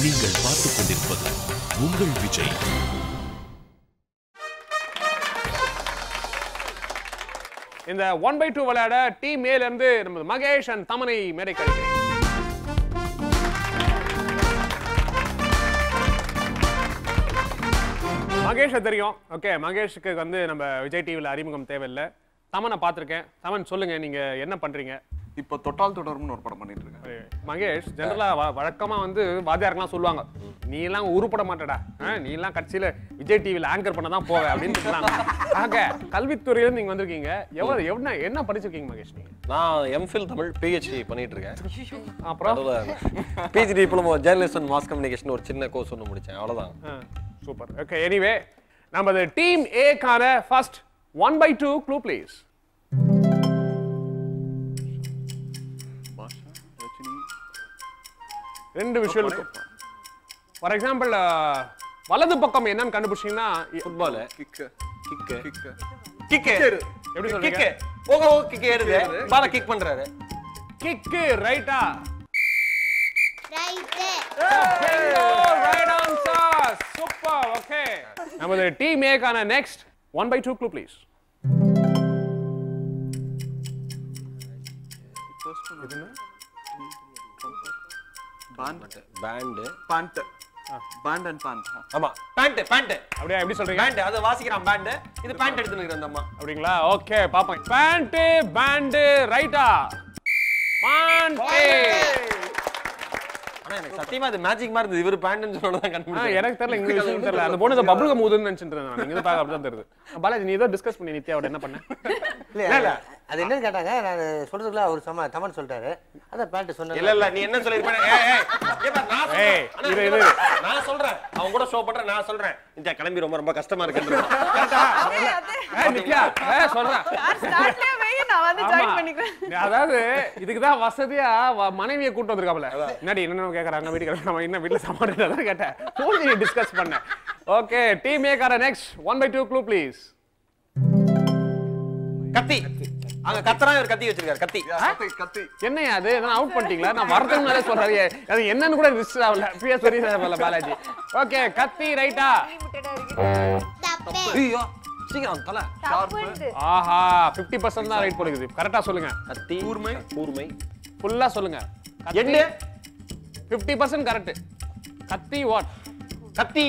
நீங்கள் பார்த்துக் கொண்டிருப்பது உங்கள் விஜய் இந்த ஒன் பை டூ விளையாட டீம் மேல இருந்து நம்ம மகேஷ் அண்ட் தமனை மேடை கழிக்கிறேன் மகேஷை தெரியும் ஓகே மகேஷுக்கு வந்து நம்ம விஜய் டிவியில் அறிமுகம் தேவையில்லை தமனை பார்த்துருக்கேன் தமன் சொல்லுங்க நீங்க என்ன பண்றீங்க இப்போ தொட்டால் தொடரும்னு ஒரு படம் பண்ணிட்டு இருக்கேன் மகேஷ் ஜெனரலா வழக்கமா வந்து வாத்தியாருக்கெல்லாம் சொல்லுவாங்க நீ எல்லாம் உருப்பட மாட்டடா ஆ, நீ எல்லாம் கட்சியில விஜய் டிவில ஆங்கர் பண்ண தான் போவ அப்படின்னு சொல்றாங்க ஆக கல்வித்துறையில நீங்க வந்திருக்கீங்க எவ்வளவு என்ன என்ன படிச்சிருக்கீங்க மகேஷ் நீங்க நான் எம்ஃபில் தமிழ் பிஹெச்டி பண்ணிட்டு இருக்கேன் அப்புறம் PhD diploma journalist and mass communication ஒரு சின்ன கோர்ஸ் ஒன்று முடிச்சேன் அவ்வளவுதான் சூப்பர் ஓகே எனிவே நமது டீம் ஏக்கான first one by two clue please Basha Rajini ரெண்டு விஷயம் ஃபார் எக்ஸாம்பிள் வலது பக்கம் என்னன்னு கண்டுபிடிச்சீங்கன்னா football kick kick kick kick எப்படி சொல்றீங்க கிக்கு போக போக கிக் ஏறுது பால கிக் பண்றாரு கிக்கு ரைட்டா right right answer super okay நமது டீம் ஏக்கான next one by two clue please first one band band band band and band ஆமா பேண்ட் பேண்ட் அப்படியே எப்படி சொல்றீங்க பேண்ட் அதை வாசிக்கிறான் பேண்ட் இது பேண்ட் எடுத்து நிக்கிற அந்த அம்மா அப்படிங்களா ஓகே பாப்போம் பேண்ட் பேண்ட் ரைட்டா பேண்ட் ஆனா எனக்கு சத்தியமா அது மேஜிக் மாதிரி இருந்தது இவர் பேண்ட்னு சொன்னதான் ஆ, கண்டுபிடிச்சேன் எனக்கு தெரியல இங்க விஷயம் தெரியல அந்த பொண்ணு பபுள் கம் ஊதுன்னு நினைச்சிட்டு இருந்தேன் நான். நீங்க தான் அப்படிதான் தெரியுது பாலாஜி நீ ஏதோ டிஸ்கஸ் பண்ணி நித்யாவோட என்ன பண்ண இல்ல இல்ல அது என்னன்னு கேட்டாங்க நான் சொல்றதுக்குள்ள அவர் சம தமன் சொல்லிட்டாரு அதான் பேண்ட் சொன்னேன் இல்ல இல்ல நீ என்ன சொல்லிருப்ப ஏய் ஏய் ஏப்பா, நான் சொல்றேன். ஏய், அண்ணா, இரு, இங்க இரு. பாரு. நான் சொல்றேன் அவன் கூட ஷோ பண்றேன் நான் சொல்றேன் இந்த கிளம்பி ரொம்ப ரொம்ப கஷ்டமா இருக்கு ஏய், நித்யா ஏய், சொல்றேன் ஸ்டார்ட்லயே வை நான் வந்து ஆமா. ஜாயின் பண்ணிக்கிறேன் அதாவது இதுக்கு தான் வசதியா வ- மனைவியை கூட்டு வந்திருக்காப்ல என்னடி என்னென்ன கேக்குறாங்க வீட்டுக்கு நம்ம இன்னும் வீட்டுல சாப்பாடு தான் கேட்டேன் மூஞ்சி டிஸ்கஸ் பண்ணேன் ஓகே டீம் ஏக்கார next one by two clue please கத்தி அங்க கத்துறான் இவர் கத்தி வச்சிருக்காரு கத்தி கத்தி கத்தி என்னையா அது நான் அவுட் பண்ணிட்டீங்களா நான் வரதுக்கு முன்னாலே சொல்றாரு அது என்னன்னு கூட ரிஸ்க் ஆகல பிஎஸ் வரையும் பாலாஜி ஓகே கத்தி ரைட்டா தப்பு ஐயோ சீக்கிரம் தல தப்புண்டு ஆஹா 50% பர்சன்ட் தான் ரைட் போடுது கரெக்டா சொல்லுங்க கத்தி கூர்மை கூர்மை ஃபுல்லா சொல்லுங்க எண்ணு ஃபிஃப்டி பர்சன்ட் கரெக்ட் கத்தி வாட் கத்தி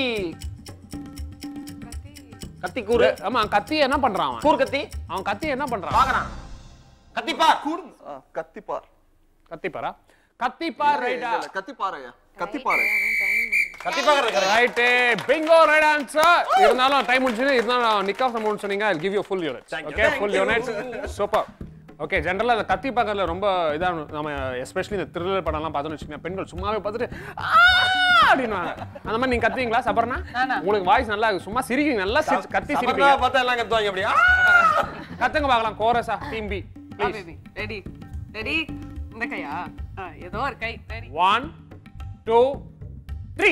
கத்தி கூறு ஆமா கத்தி என்ன பண்றான் அவன் கூர் கத்தி அவன் கத்தி என்ன பண்றான் பாக்குறான் கத்தி பார் ஆ, கத்தி பார் கத்தி பாரா கத்தி பார் ரைட்டா இல்ல, கத்தி பாறையா கத்தி பாறை கத்தி பாக்குறது ரைட் பிங்கோ ரைட் ஆன்சர் இருந்தாலும் டைம் முடிஞ்சது இருந்தாலும் நிக் ஆஃப் அமௌண்ட் சொன்னீங்க I give you full unit okay full unit super okay ஜென்ரலாக அந்த கத்தி பார்க்கறதுல ரொம்ப இதாக நம்ம எஸ்பெஷலி இந்த த்ரில்லர் படம்லாம் பார்த்தோம்னு வச்சுக்கோங்க பெண்கள் சும்மாவே பார்த்துட்டு "ஆ!" அப்படின்னுவாங்க அந்த மாதிரி நீங்க கத்துவீங்களா சபர்னா உங்களுக்கு வாய்ஸ் நல்லா இருக்கு சும்மா சிரிக்கீங்க நல்லா சிரிச்சு கத்தி சபர்னா சிரிப்பீங்க பார்த்தா எல்லாம் கத்துவாங்க அப்படியா கத்துங்க பார்க்கலாம் கோரஸா team B please baby ready ready இந்த கையா ஆ, ஏதோ ஒரு கை ரெடி ஒன் டூ த்ரீ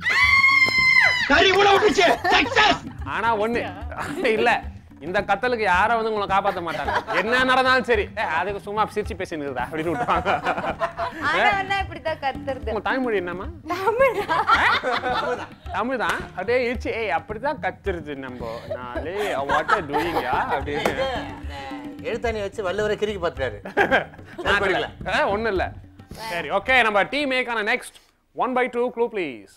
ஆனா ஒண்ணு இல்ல இந்த கத்தலுக்கு யாரும் வந்து உங்களை காப்பாத்த மாட்டாங்க என்ன நடந்தாலும் சரி "ஏ, அதுக்கு சும்மா சிரிச்சு பேசினுக்குதா அப்படின்னு விட்டுவாங்க ஆனா இப்படிதான் கத்துறது உங்க தாய்மொழி என்னம்மா தமிழ் தான் அப்படியே இச்சு ஏய் அப்படிதான் கத்துருது நம்ம நாளே வாட் ஆர் டூயிங்கா அப்படின்னு எழுத்தாணி வச்சு வல்லவரை கிறுக்கி பார்த்துட்டாரு நான் இல்ல ஆ, ஒண்ணும் இல்ல சரி ஓகே நம்ம டீம் ஏக்கான next one by two clue please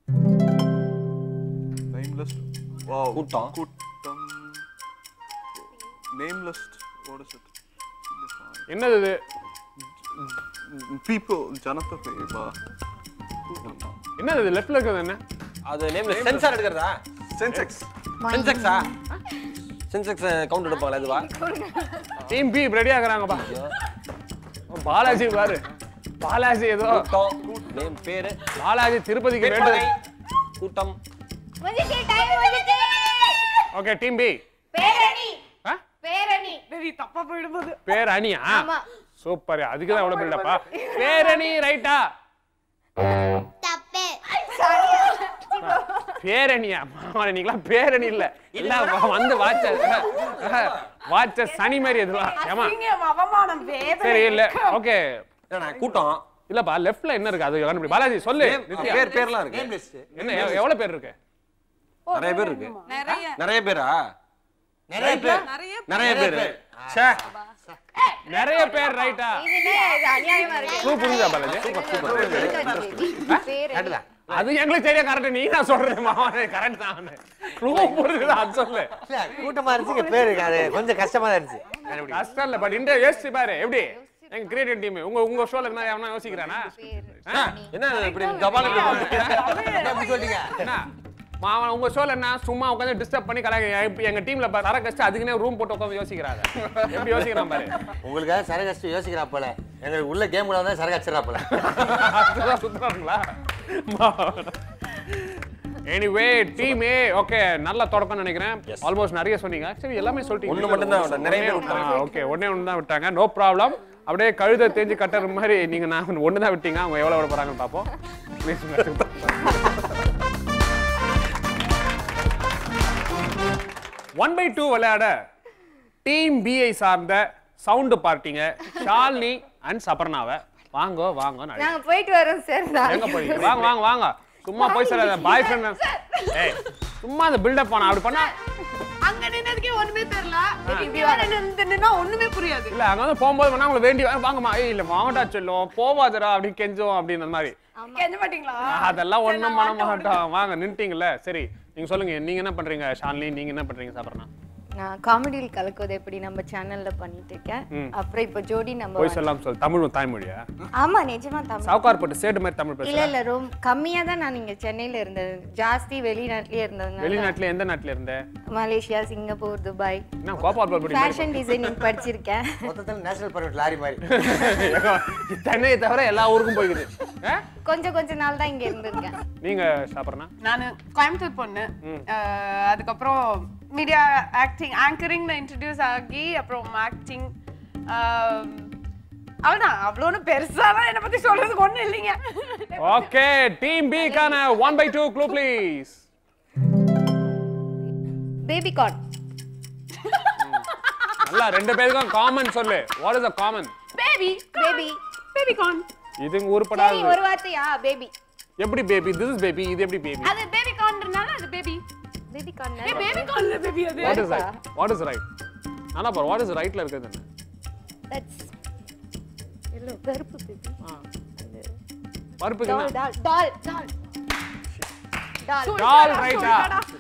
nameless wow கூட்டம். கூட்டம் நேம்லெஸ் வாட் இஸ் இட் என்னது இது பீப்பிள் ஜனத்த பேபா என்னது இது லெஃப்ட்ல இருக்கிறது என்ன அது நேம்ல சென்சார் எடுக்கிறதா சென்செக்ஸ் சென்செக்ஸா சென்செக்ஸ் கவுண்ட் எடுப்பாங்களா இதுவா டீம் பி ரெடி ஆகுறாங்கப்பா பாலாஜி பாரு பாலாஜி ஏதோ கூட்டம் நேம் பேரு பாலாஜி திருப்பதிக்கு வேட்பகை வேண்டும் கூட்டம் முடிச்சு டைம் முடிச்சு ஓகே டீம் பி பேரணி ஆ? பேரணி பேபி தப்பா போயிடும்போது பேர் அணியா ஆமா. சூப்பர் அதுக்கு தான் அவ்வளவு பில்டப்பா பேரணி ரைட்டா தப்பு பேரணியா மாமா நீங்களாம் பேரணி இல்ல இல்ல வ- வந்து வாட்ச வாட்ச சனி மாதிரி எதுவா ஏமா அசிங்கம், அவமானம் வேதனை சரி இல்ல ஓகே என்னண்ணா கூட்டம் இல்லப்பா லெஃப்ட்ல என்ன இருக்கு அது கண்டுபிடி பாலாஜி சொல்லு நித்யா. பேர் பேர்லாம் இருக்கு நேம் லிஸ்ட் என்ன எவ்- எவ்வளவு பேர் இருக்கு நிறைய பேர் இருக்கு நிறைய நிறைய பேரா நிறைய பேர் நிறைய நிறைய பேர் ச்சே நிறைய பேர் ரைட்டா இது என்ன இது அநியாயமா இருக்கு க்ளூ புரியுதா பாலாஜி பேர் கரெக்ட் தான் அது எங்களுக்கு தெரியா கரெக்ட் நீ தான் சொல்றது மாமா கரெக்ட் தான் க்ளூ புரியுதா அது சொல்லு இல்ல கூட்டமா இருந்துச்சு இங்க பேர் இருக்கு அது கொஞ்சம் கஷ்டமா தான் இருந்துச்சு கண்டுபிடிக்க. கஷ்டம் இல்ல பட் இந்த யோசிச்சு பாரு எப்படி எங்க கிரியேட்டிவ் டீம் உங்க உங்க ஷோல என்ன எவனா யோசிக்கிறானா ஆ? என்ன இப்படி ஜபால என்ன இப்படி சொல்லிட்டீங்க என்ன மாவன் உங்க ஷோல என்ன சும்மா உட்காந்து டிஸ்டர்ப் பண்ணி கலாய் இப்ப எங்க டீம்ல தர கஷ்டம் அதுக்குன்னே ரூம் போட்டு உட்காந்து யோசிக்கிறாங்க எப்படி யோசிக்கிறான் பாரு உங்களுக்காக சரகஸ்ட் யோசிக்கிறா போல எங்களுக்கு உள்ள கேம் விளாட சரகு அடிச்சிடறா போல அதுதான் சுத்துறாங்களா எனிவே டீம் ஏ ஓகே நல்ல தொடக்கம் நினைக்கிறேன் ஆல்மோஸ்ட் நிறைய சொன்னீங்க சரி எல்லாமே சொல்லிட்டீங்க ஒண்ணு மட்டும்தான் விட்டேன். நிறைய பேர் விட்டாங்க. ஓகே ஒண்ணே ஒன்று தான் விட்டாங்க நோ ப்ராப்ளம் அப்படியே கழுதை தேஞ்சு கட்டுற மாதிரி நீங்க நான் ஒன்று தான் விட்டீங்க அவங்க எவ்வளவு விட போறாங்கன்னு பார்ப்போம் Please, ஒன் பை டூ விளையாட டீம் பிஐ சார்ந்த சவுண்டு பார்ட்டிங்க ஷாலினி அண்ட் சபர்ணாவை வாங்க வாங்க நாங்க போயிட்டு வரோம் சார் எங்க போறீங்க வாங்க வாங்க வாங்க சும்மா போய் சார் பாய் ஃப்ரெண்ட் ஏய் சும்மா அந்த பில்டப் பண்ண அப்படி பண்ணா அங்க நின்னதுக்கே ஒண்ணுமே தெரியல இப்படி வேற நின்னுன்னா ஒண்ணுமே புரியாது இல்ல அங்க வந்து போகும்போது வேணா உங்களுக்கு வேண்டி "ஏய், வாங்கம்மா ஏய் இல்ல வாங்கடா சொல்லும் போவாதடா அப்படி கெஞ்சோம் அப்படின்ற மாதிரி கெஞ்ச மாட்டீங்களா அதெல்லாம் ஒண்ணும் பண்ண மாட்டோம் வாங்க நின்ட்டீங்கல்ல சரி நீங்க சொல்லுங்க நீங்க என்ன பண்றீங்க ஷாலினி நீங்க என்ன பண்றீங்க சபர்ணா நான் காமெடியில் கலக்குவது எப்படி நம்ம சேனல்ல பண்ணிட்டு இருக்கேன் அப்புறம் இப்போ ஜோடி நம்ம போய் சொல்லாம சொல் தமிழ் தாய்மொழியா ஆமா நிஜமா தமிழ் சாவுக்கார் போட்டு சேட்டு மாதிரி தமிழ் இல்ல பேசுறேன் இல்ல ரொம்ப கம்மியா தான் நான் இங்க சென்னையில இருந்தது ஜாஸ்தி வெளிநாட்டுலயே இருந்ததுனால வெளிநாட்டுல எந்த நாட்டுல இருந்த மலேசியா சிங்கப்பூர் துபாய் என்ன கோபால் பால் படி ஃபேஷன் டிசைனிங் படிச்சிருக்கேன் மொத்தத்தில் நேஷனல் பர்மிட் லாரி மாதிரி சென்னையை தவிர எல்லா ஊருக்கும் போய்க்குது ஆ? கொஞ்சம் கொஞ்ச நாள் தான் இங்க இருந்திருக்கேன் நீங்க சாப்பிட்றனா நான் கோயம்புத்தூர் பொண்ணு அஹ், அதுக்கப்புறம் மீடியா ஆக்டிங் ஆங்கரிங்ல இன்ட்ரடியூஸ் ஆகி அப்புறம் ஆக்டிங் அவ்வளோதான் அவ்வளோன்னு பெருசாலாம் என்னை பத்தி சொல்றதுக்கு ஒண்ணும் இல்லைங்க ஓகே டீம் பி கான one by two clue please baby corn நல்லா ரெண்டு பேருக்கும் காமன் சொல்லு what is a common baby baby baby corn இது சரி உருப்படாது ஒரு வார்த்தையா பேபி எப்படி பேபி திஸ் இஸ் பேபி இது எப்படி பேபி அது பேபி கார்ன்றனால அது பேபி பேபி கார்ன் பேபி கார்ன்ல பேபி அது what is right what is right நல்லா பாரு வாட் இஸ் ரைட்ல இருக்கிறது என்ன தட்ஸ் எல்லோ கருப்பு பேபி பருப்புக்கு டால் என்ன டால் டால் டால் டால் டால் ரைட்டா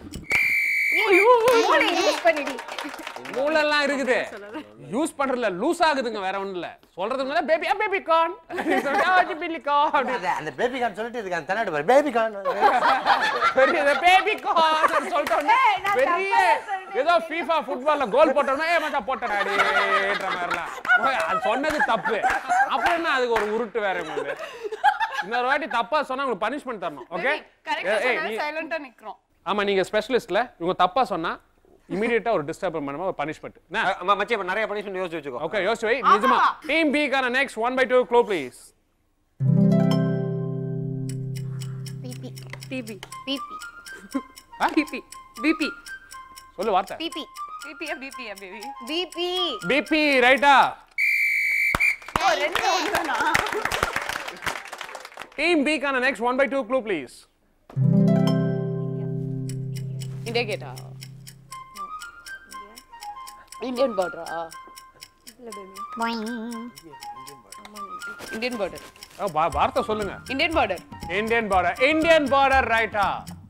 மூளை யூஸ் பண்ணிடி மூளெல்லாம் இருக்குது யூஸ் பண்றதுல லூஸ் ஆகுதுங்க வேற ஒண்ணும் இல்ல சொல்றதுக்கு baby baby corn baby corn அந்த- அந்த பேபி கான் சொல்லிட்டு இதுக்கு அந்த தன்னாட்டு பாரு பேபி கான் பெரிய பேபி கார்ன் சொல்லிட்டோன்னே பெரிய ஏதோ FIFA ஃபுட்பால்ல கோல் போட்டோம்னா ஏ மச்சான் போட்டடாடின்ற மாதிரிலாம் ஓய், அது சொன்னது தப்பு அப்புறம் என்ன அதுக்கு ஒரு உருட்டு வேற உங்களுக்கு இன்னொரு வாட்டி தப்பா சொன்னா உங்களுக்கு பனிஷ்மெண்ட் தரணும் ஓகே கரெக்டா சொன்னா சைலண்டா நிக்கிறோம் ஆமா நீங்க ஸ்பெஷலிஸ்ட்ல இவங்க தப்பா சொன்னா இமீடியட்டா ஒரு டிஸ்டர்ப் பண்ணுமா ஒரு பனிஷ்மெண்ட் என்ன மச்சி இப்ப நிறைய பனிஷ்மெண்ட் யோசிச்சு வச்சுக்கோ ஓகே யோசிச்சு வை நிஜமா டீம் பி கான next one by two clue please BP BP BP BP BP சொல்லு வார்த்தை பிபி பிபியா பிபியா பேபி பிபி பிபி ரைட்டா ஓ ரெண்டு ஒண்ணுதானா டீம் பி கான next one by two clue please India கேட்டா இந்தியன் பார்டரா இந்தியன் பார்டர் வார்த்தை சொல்லுங்க Indian border Indian border Indian border ரைட்டா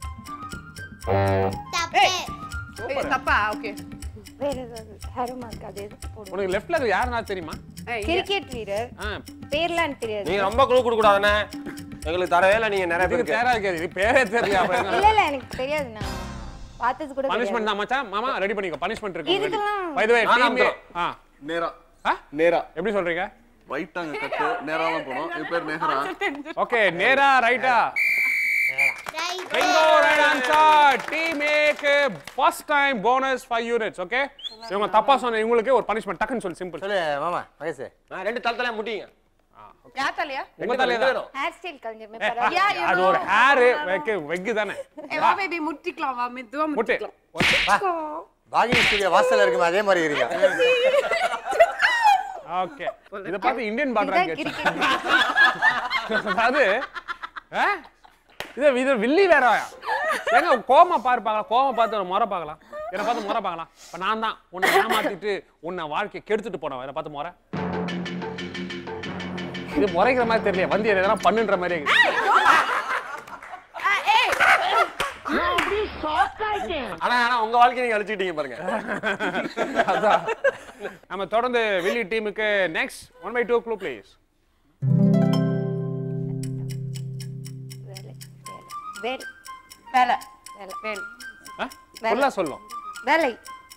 தப்பா ஓகே வேற ஏதாவது ஹேரமா இருக்கு அது எதுக்கு போடுவோம் உனக்கு லெஃப்ட்ல இருக்கு யாருன்னா தெரியுமா கிரிக்கெட் வீரர் ஆ பேர்லாம் எனக்கு தெரியாது நீங்க ரொம்ப குழு கொடுக்க கூடாதுண்ணே எங்களுக்கு தரவே இல்லை நீங்க நிறைய இதுக்கு பேருக்கு தேரா இருக்காது இது பேரே தெரியல அப்புறம் என்ன இல்ல இல்ல எனக்கு தெரியாது நான் பார்த்தது கூட தெரியாது. பனிஷ்மெண்ட் தான் மச்சான் மாமா ரெடி பண்ணிக்கோ பனிஷ்மெண்ட் இருக்கு இதுக்கெல்லாம் பை தி வே நான் டீம் அமுத்துறோம். ஆ நேரா ஆ? நேரா எப்படி சொல்றீங்க ரைட் அங்க கட்டு நேரா தான் போனோம் என் பேர் நேஹரா ஓகே நேரா ரைட்டா பிங்கோ ரைட் ஆன்சர் டீம் ஏக்கு first time bonus 5 units okay இவங்க தப்பா சொன்ன இவங்களுக்கு ஒரு பனிஷ்மெண்ட் டக்குன்னு சொல்லு சிம்பிள் சொல்லு மாமா மகேஷ் நான் ரெண்டு தலை தலையா முட்டிங்க யார் தலையா உங்க தலையில தான் ஹேர் ஸ்டைல் கலைஞர் ஏ, பரவாயில்ல Yeah, you அது ஒரு know. ஹேர் வெக்கு வெக்கு தானே ஏ வா பேபி முட்டிக்கலாம் வா மெதுவா முட்டு முட்டிக்கலாம் பாகினி ஸ்டுடியோ வாசல்ல இருக்குமே அதே மாதிரி இருக்கீங்க ஓகே இத பார்த்து இந்தியன் பாடுறாங்க கிரிக்கெட் அதாவது ஆ? இது இது வில்லி வேற ஏங்க கோமா பார்ப்பாங்களா கோமா பார்த்து ஒரு முறை பார்க்கலாம் என்னை பார்த்து முறை பார்க்கலாம் இப்போ நான் தான் உன்னை ஏமாத்திட்டு உன்னை வாழ்க்கையை கெடுத்துட்டு போனவன் என்னை பார்த்து முறை இது முறைக்கிற மாதிரி தெரியல வந்து எதனா பண்ணுன்ற மாதிரி இருக்கு. ஆனா ஆனா உங்க வாழ்க்கையை நீங்க அழிச்சுக்கிட்டீங்க பாருங்க அதான் நம்ம தொடர்ந்து வில்லி டீமுக்கு next one by two clue please வேலை வேலை வேலை வேல் ஃபுல்லாக சொல்லும் வேலை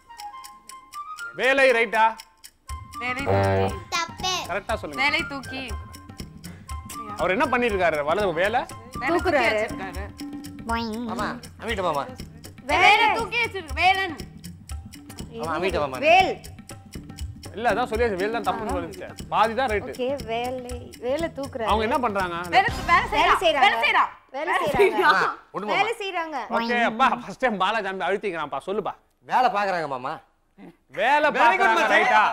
வேலை ரைட்டா வேலை தூக்கி கரெக்டாக சொல்லுங்க வேலை தூக்கி அவர் என்ன பண்ணிருக்காரு வலது வேலை வேலை தூக்கி தூக்குறாரு. வச்சிருக்காரு மாமா அமிட்ட மாமா வேலை தூக்கி வச்சிருக்கு வேலன் ஆமா அமிட்ட மாமா வேல் இல்ல அதான் சொல்லியாச்சு வேலை தான் தப்புன்னு சொல்லிச்சு பாதி தான் ரைட்டு ஓகே வேலை வேலை தூக்குறாரு அவங்க என்ன பண்றாங்க வேலை வேலை வேலை செய்யறா வேலை செய்யறா வேலை செய்யறாங்க ஆ, ஒண்ணு மாமா. வேலை செய்யறாங்க ஓகே அப்பா ஃபர்ஸ்ட் டைம் பாலாஜி அம்பி அழுத்திக்கிறான்ப்பா சொல்லுப்பா வேலை பாக்குறாங்க மாமா வேலை பார்க்கறாங்க ரைட்டா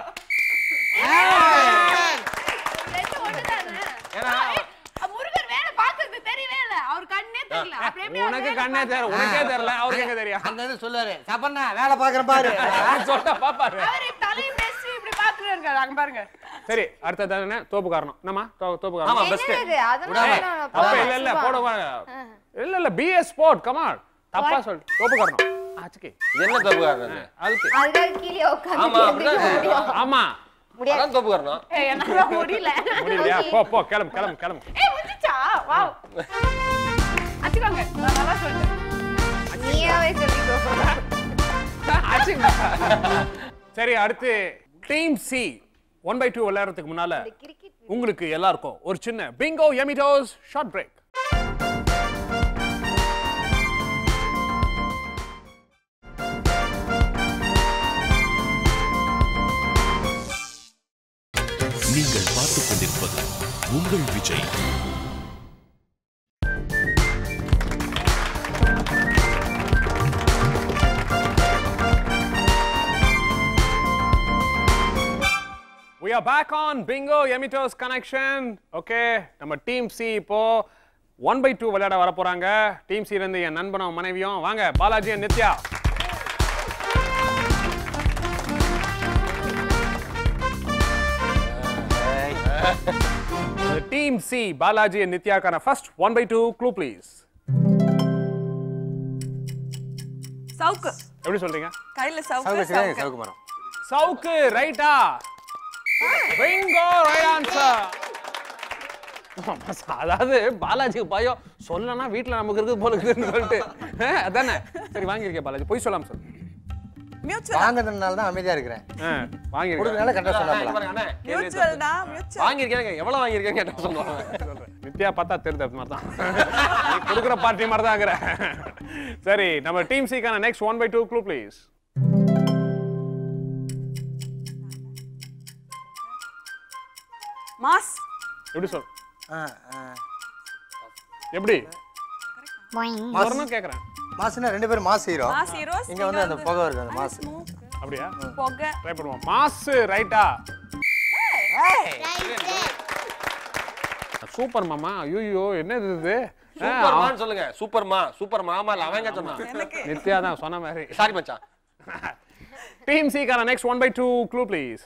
முருகர் வேலை பாக்குறது தெரியவே இல்ல அவர் கண்ணே தெரியல அப்புறம் எப்படி அவர் உனக்கு வேலை கண்ணே தெரியல உனக்கே தெரியல அவருக்கு எங்க தெரியும் அங்க இருந்து சொல்லுவாரு சப்பண்ணா வேலை பாக்குறேன் பாரு சொல்ல பாப்பாரு அவரு தலையை பேசி இப்படி பாக்குறாரு அங்க பாருங்க சரி அடுத்தது என்ன தோப்பு காரணம் என்னம்மா தோ- தோப்பு ஆமா காரணம் பெஸ்ட் என்னது அதனால ஏய், நான் அப்ப இல்ல இல்ல போட இல்ல இல்ல பிஎஸ் ஸ்போர்ட் கமான் தப்பா சொல் தோப்பு காரணம் ஆச்சுக்கி என்ன தப்பு காரணம் அதுக்கு அதுக்காக கீழே ஆமா, உட்காந்து அப்படிதான். ஆமா முடியாது அதான் தப்பு காரணம் ஏய், என்னால முடியல முடியலையா போ போ கிளம்பு கிளம்பு கிளம்பு ஏய் முடிச்சா வாவ் அச்சுக்கோங்க நான் நல்லா சொல்றேன் நீயாவே சொல்லிக்கோ ஆச்சுங்க. சரி அடுத்து team C one by two விளையாடுறதுக்கு முன்னால கிரிக்கெட் உங்களுக்கு எல்லாருக்கும் ஒரு சின்ன பிங்கோ எமிட்டோஸ் ஷார்ட் பிரேக் நீங்கள் பார்த்துக் கொண்டிருப்பது உங்கள் Vijay we are back on bingo எமிட்டோஸ் கனெக்ஷன் ஓகே நம்ம டீம் சி இப்போ ஒன் பை டூ விளையாட வர போறாங்க டீம் சி இருந்து என் நண்பனும் மனைவியும் வாங்க Balaji and Nithya team C Balaji and நித்யாக்கான first one by two clue please சவுக்கு எப்படி சொல்றீங்க கையில சவுக்கு சவுக்கு வச்சுக்காங்க சவுக்கு சவுக்கு மரம் சவுக்கு ரைட்டா பிங்கோ ரைட் ஆன்சர் அதாவது பாலாஜிக்கு பயம் சொல்லனா வீட்ல நமக்கு இருக்குது போல இருக்குதுன்னு சொல்லிட்டு அஹ், அதானே சரி வாங்கியிருக்கேன் பாலாஜி போய் சொல்லாம சொல்லு மியூச்சுவல் வாங்கினதுனால தான் அமைதியா இருக்கிறேன் அஹ், வாங்கியிருக்கேன் கொடுக்கறதுனால கரெக்டா சொல்லாமல பாருங்க அண்ணே கேள்வி மியூச்சுவல் தான் மியூச்சுவல் வாங்கியிருக்கேங்க எவ்வளவு வாங்கியிருக்கேன்னு கேட்டா சொல்லுவாங்க சொல்றேன். நித்யா பார்த்தா தெரிஞ்ச மாதிரி தான் நீ கொடுக்குற பார்ட்டி மாதிரி தான் இருக்கிற சரி நம்ம டீம் சிக்கான next one by two clue please mass எப்படி சொல் ஆ, ஆ. எப்படி மாஸ் வரணும் கேட்குறேன் மாசுனா ரெண்டு பேரும் மாஸ் ஹீரோ மாஸ் ஹீரோஸ் இங்க வந்து அந்த புகை வருது அந்த மாஸ் அப்படியா புகை ட்ரை பண்ணுவோம் மாசு ரைட்டா சூப்பர் மாமா ஐயோ என்னது இது ஆ, சூப்பர்மான்னு சொல்லுங்க சூப்பர்மா சூப்பர் மாமா இல்ல அவன் சொன்னான் எனக்கு நித்யா தான் சொன்ன மாதிரி சாரி மச்சான் டீம் சிக்கான next one by two clue please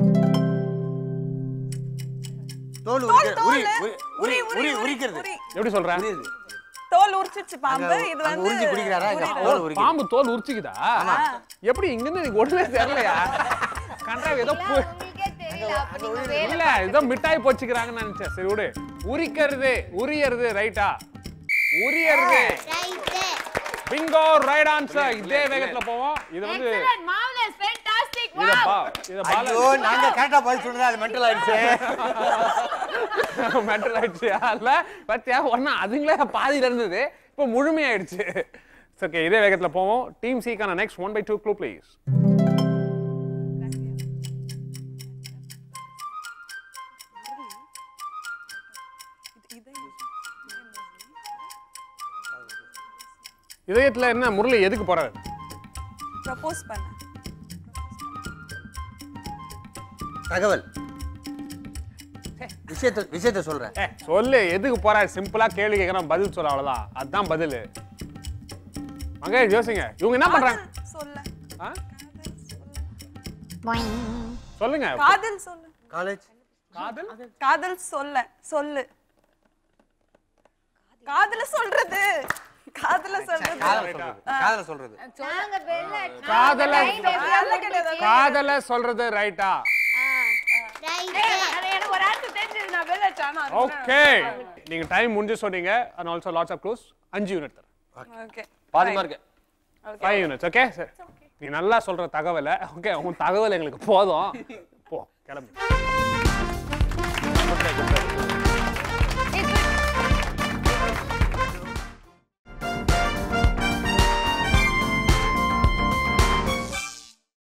தோல் தோல் உரிக்க- உரி தோல் உரி- உரி உரி உரி உரிக்கிறது உரி எப்படி சொல்றேன் உரியுது. தோல் உரிச்சிச்சு பாம்பு அங்க- இது அங்க வந்து உறிஞ்சி குடிக்கிறாரா இங்க உரியுது. தோல் உரிக்குது பாம்பு தோல் உரிச்சுக்குதா எப்படி இங்க இருந்து ஒண்ணுமே தெரியலையா கண்டா ஏதோ பு- உங்களுக்கே தெரியல அப்ப நீங்க வேலை இல்ல ஏதோ மிட்டாய் போச்சுக்கிறாங்கன்னு நினைச்சேன் சரி விடு உரிக்கிறது உரியறது ரைட்டா உரியறது பிங்கோ ரைட் ஆன்சர் இதே வேகத்துல போவோம் இது வந்து எக்ஸலென்ட் மார்வெலஸ் ஃபேன்டாஸ்டிக் இத பா இத ஐயோ பால நாங்க கரெக்டா பதில் சொல்றது அது மென்டல் ஆயிடுச்சு மென்டல் ஆயிடுச்சு இல்ல பத்தியா ஒன்னா அதுங்களே பாதியில இருந்தது இப்போ முழுமையாயிடுச்சு ஓகே இதே வேகத்துல போவோம் டீம் சிக்கான next one by two clue please இதயத்துல என்ன முரளி எதுக்கு போறாரு ப்ரப்போஸ் பண்ண தகவல் விஷயத்த விஷயத்த சொல்றேன் ஏ சொல்லு எதுக்கு போற சிம்பிளா கேள்வி கேட்கறோம் பதில் சொல்ல அவ்வளவுதான் அதுதான் பதில் அங்க யோசிங்க இவங்க என்ன பண்றாங்க சொல்ல ஆ? சொல்லுங்க காதல் சொல்லு காலேஜ் காதல் காதல் சொல்ல சொல்லு காதல சொல்றது காதல சொல்றது காதல சொல்றது காதல சொல்றது சொல்லுங்க பெல்ல காதல அதெல்லாம் கிடையாது. காதல சொல்றது ரைட்டா அது எனக்கு ஒரு ஆன்சர் தெரிஞ்சது நான் வெளில வச்சானா ஓகே நீங்க டைம் முடிஞ்சு சொன்னீங்க and also lots of close அஞ்சு யூனிட் தரேன் ஓகே பாதி mark five units okay sir நீ நல்லா சொல்ற தகவலை ஓகே உன் தகவல் எங்களுக்கு போதும் போ கிளம்பு